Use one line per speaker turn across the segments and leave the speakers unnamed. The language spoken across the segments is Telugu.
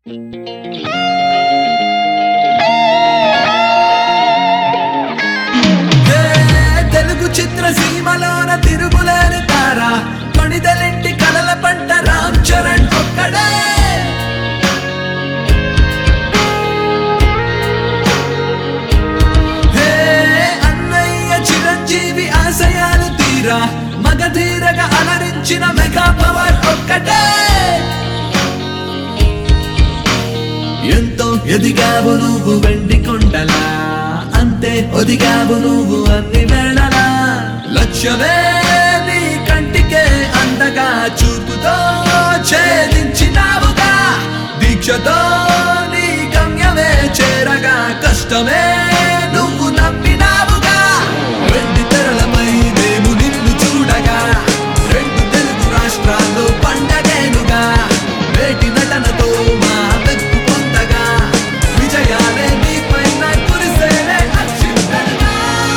హే, తెలుగు చిత్ర సీమలోన తిరుగులేని తార కొణిదలింటి కలల పంట రామ్ చరణ్ ఒక్కడే హే, అన్నయ్య చిరంజీవి ఆశయాలు తీరా మగధీరగా అలరించిన మెగా పవర్ ఒక్కటే ఎంతో ఎదిగావు నువ్వు వెండి కొండలా అంతే ఒదిగావు నువ్వు అన్ని వేళలా లక్ష్యమే నీ కంటికే అందగా చూపుతో ఛేదించినావుగా దీక్షతో నీ గమ్యమే చేరగా కష్టమే నువ్వు నమ్మినావుగా వెండి తెరలపై మేము నిన్ను చూడగా రెండు తెలుగు రాష్ట్రాల్లో పండగేనుగా వేటి నటనతో మా మెప్పు పొందగా విజయాలే నీపైన కురిసేనే అక్షింతలుగా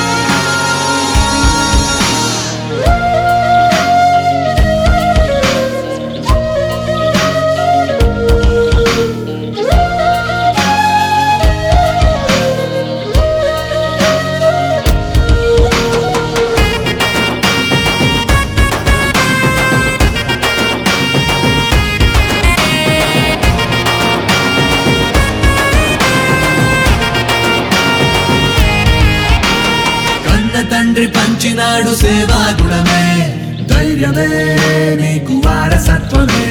కన్న తండ్రి పంచినాడు సేవా గుణమే ధైర్యమే నీకు వారసత్వమే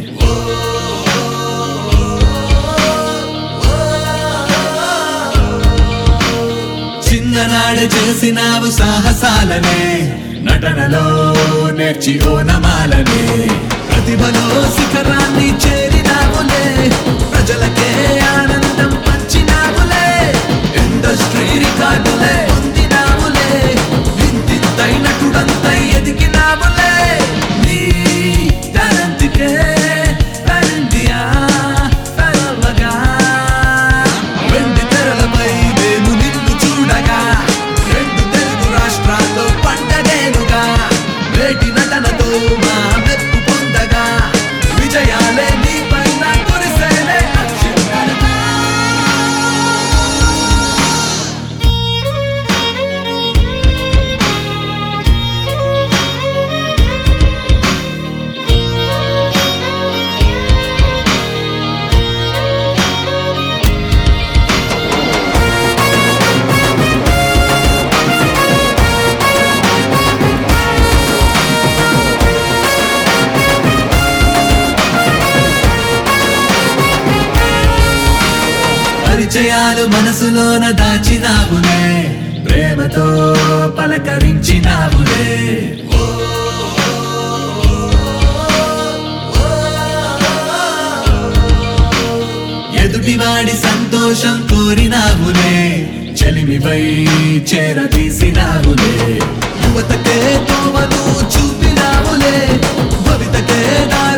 చిన్ననాడు చేసినావు సాహసాలనే నటనలో నేర్చి ఓనమాలనే ప్రతిభలో శిఖరాన్ని చేరినావులే ప్రజలకే ఆనందం పంచినావులే ఇండస్ట్రీ రికార్డులే పొందినావులే ఇంతింతై నటుడంతై ఎదిగినావులే నీ టాలెంట్కే టాలెంటియా తరవగా వెండి తెరలపై మేము నిన్ను చూడగా రెండు తెలుగు రాష్ట్రాల్లో పండగేనుగా వేటి నటనతో మా మెప్పు పొందగా విజయాలే నీ పైన కురిసేనే అక్షింతలుగా. పరిచయాలు మనసులోన దాచినావులే ప్రేమతో పలకరించినావులే ఎదుటివాడి సంతోషం కోరినావులే చెలిమిపై చేరదీసినావులే యువతకే తోవను చూపినావులే భవితకే దారి